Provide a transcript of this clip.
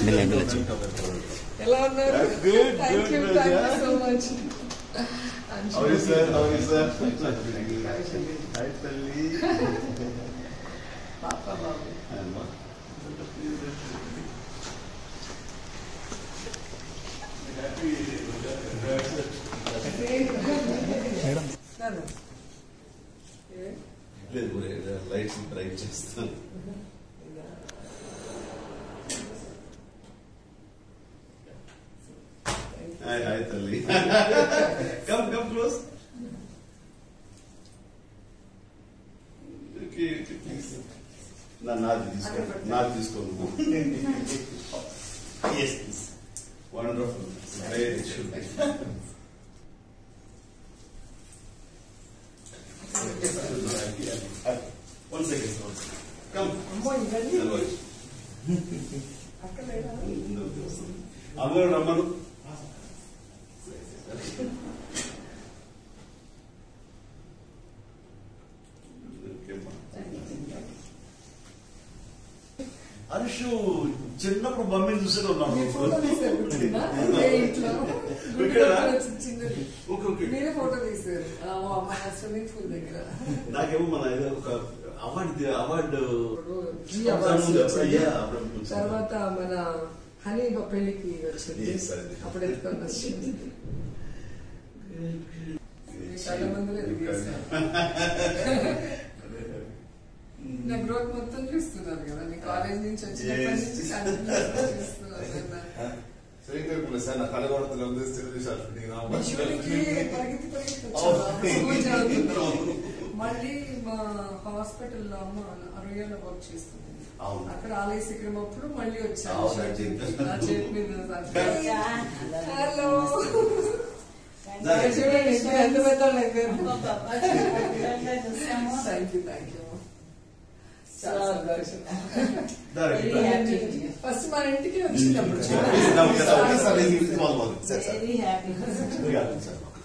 మెల్ల మెల్ల చెయ్యి. ఎలా ఉన్నారు Good, thank you good, thank you Raja. So much How are you, sir? How are you, sir? Hi, Talli. పాప బాబు Emma. నాన్న. ఏ? లేదు లైట్స్ బ్రైట్ చేస్తాను హాయ్ హాయ్ తల్లి come come close okay please నా నాది తీసుకో నాది తీసుకోను yes please wonderful great should one second come అమ్మో ఇవన్నీ అక్కడ లేదా? అందరూ రమ్మను అనుషు చిన్నప్పుడు మమ్మీని చూసేది మీ ఫోటో తీశారు గుర్తుందా? ఏ ఇంట్లో ఇక్కడ? చిన్న- చిన్నది ఓకే ఓకే మీరే ఫోటో తీశారు ఆ, ఓ, మన స్విమ్మింగ్ పూల్ దగ్గర నాకేమో మన ఏదో ఒక అవార్డు అవార్డు జీ అవార్డ్స్ వచ్చింది. Yeah, అప్పుడు వచ్చింది. తర్వాత మన హనీ పెళ్లికి వచ్చింది Yes, అది. అప్పుడు ఎత్తుకొని వచ్చింది చాలా మందిలో ఇది చేశారు. నా గ్రోత్ మొత్తం చూస్తున్నారు కదా నీ కాలేజ్ నుంచి వచ్చినప్పటి Yes. నుంచి కంటిన్యూస్ చూస్తున్నారు కదా. శ్రీకృష్ణ సార్ నా కలగొడతలు ఉంది సిరిది సార్ ఈ షూటింగ్కి పరిగెత్తి పరిగెత్తి Oh. వచ్చాను. స్కూల్ చదువుతున్నాను. మళ్ళీ మా హాస్పిటల్లో అమ్మ అరవైలో వర్క్ చేస్తుంది అవును. అక్కడ ఆలయ శిఖరం అప్పుడు మళ్ళీ వచ్చాను అవును, I think. నా చేతి మీద హలో That- చూడండి ఎంత ఎంత పెద్ద వాళ్ళు అయిపోయారు చూసాము థ్యాంక్ యూ థ్యాంక్ యూ చాలా సంతోషం ఫస్ట్ మన ఇంటికి వచ్చినప్పుడు Please, now, yes, okay, sir, ఇది- ఇది వాళ్ళు, వాళ్ళు. Sir, sir. Very happy Obrigado, sir.